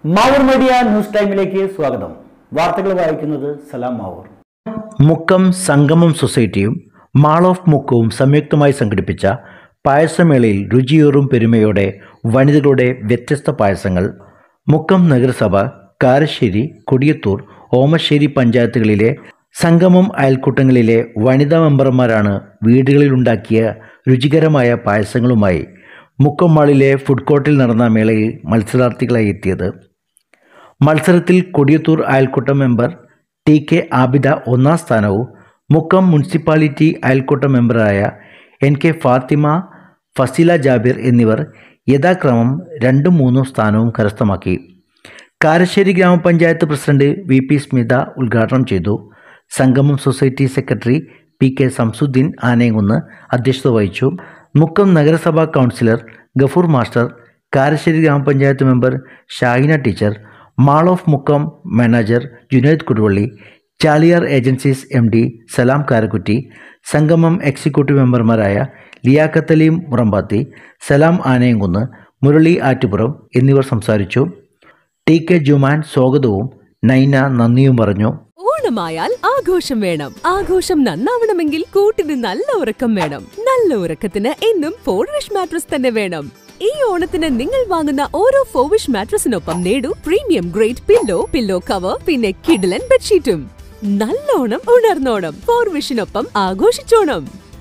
Mavoor media news ടൈമിലേക്ക് സ്വാഗതം വാർത്തകൾ വായിക്കുന്നത് സലാം മാവൂർ മുക്കം സംഗമം സൊസൈറ്റിയും മാൾ ഓഫ് മുക്കവും സംയുക്തമായി സംഘടിപ്പിച്ച പായസമേളയിൽ രുചിയേറും പെരുമയോടെ വനിതകളുടെ വ്യത്യസ്ത പായസങ്ങൾ മുക്കം നഗരസഭ കാരശ്ശേരി കൊടിയത്തൂർ ഓമശ്ശേരി പഞ്ചായത്തുകളിലെ സംഗമം അയൽക്കൂട്ടങ്ങളിലെ വനിതാ മെമ്പർമാരാണ് വീടുകളിലുണ്ടാക്കിയ രുചികരമായ പായസങ്ങളുമായി മുക്കം മാളിലെ ഫുഡ് കോർട്ടിൽ നടന്ന മേളയിൽ മത്സരാർത്ഥികളായി എത്തിയത് മത്സരത്തിൽ കൊടിയത്തൂർ അയൽക്കൂട്ട മെമ്പർ ടി കെ ആബിദ ഒന്നാം സ്ഥാനവും മുക്കം മുനിസിപ്പാലിറ്റി അയൽക്കൂട്ട മെമ്പറായ എൻ കെ ഫാത്തിമ ഫസീല ജാബിർ എന്നിവർ യഥാക്രമം രണ്ടും മൂന്നും സ്ഥാനവും കരസ്ഥമാക്കി കാരശ്ശേരി ഗ്രാമപഞ്ചായത്ത് പ്രസിഡന്റ് വി പി സ്മിത ഉദ്ഘാടനം ചെയ്തു Sangamam society secretary P K Samsuddin Anayamkunnu അധ്യക്ഷത വഹിച്ചു മുക്കം നഗരസഭാ കൗൺസിലർ ഗഫൂർ മാസ്റ്റർ കാരശ്ശേരി ഗ്രാമപഞ്ചായത്ത് member Shahina teacher mall of Mukkam manager Junaid Koduvally Chaliyar agencies M D Salam Karakkutty Sangamam executive മെമ്പർമാരായ ലിയാഖത്തലീം മുറമ്പാത്തി സലാം ആനയംകുന്ന് മുരളി ആറ്റുപുറം എന്നിവർ സംസാരിച്ചു ടി കെ ജുമാൻ സ്വാഗതവും നൈന നന്ദിയും പറഞ്ഞു ഓണമായാൽ ആഘോഷം വേണം ആഘോഷം നന്നാവണമെങ്കിൽ കൂട്ടിന് നല്ല ഉറക്കം വേണം നല്ല ഉറക്കത്തിന് എന്നും ഫോർവിഷ് മാട്രസ് തന്നെ വേണം ഈ ഓണത്തിന് നിങ്ങൾ വാങ്ങുന്ന ഓരോ ഫോർവിഷ് മാട്രസിനൊപ്പം നേടൂ premium grade pillow pillow cover പിന്നെ കിഡിലൻ ബെഡ്ഷീറ്റും നല്ലോണം ഉണർന്നോണം ഫോർവിഷിനൊപ്പം ആഘോഷിച്ചോണം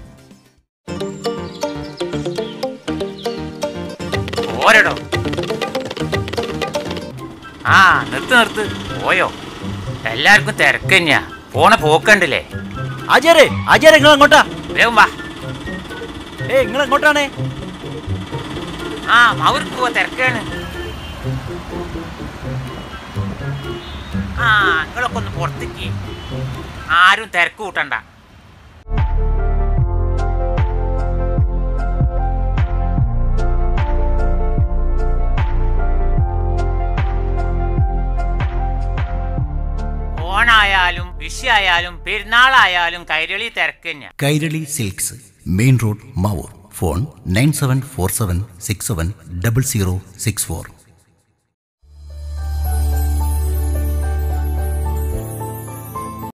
ഓരടോ ആ നിർത്ത് നിർത്ത് പോയോ എല്ലാവർക്കും തിരക്ക് തന്നെയാ പോണ പോക്കണ്ടില്ലേ അജയരെ അജയരെ നിങ്ങൾ അങ്ങോട്ടാ വേഗം വാ ഏ നിങ്ങൾ എങ്ങോട്ടാണേ ആ അവർക്ക് പോവാ തിരക്കാണ് ആ നിങ്ങളൊക്കെ ഒന്ന് പുറത്തേക്ക് ആരും തിരക്ക് കൂട്ടണ്ട ഓണായാലും വിഷയായാലും പെരുന്നാളായാലും കൈരളി തിരക്ക് തന്നെയാ Kairali silks main road Mavoor phone nine seven four seven six seven double zero six four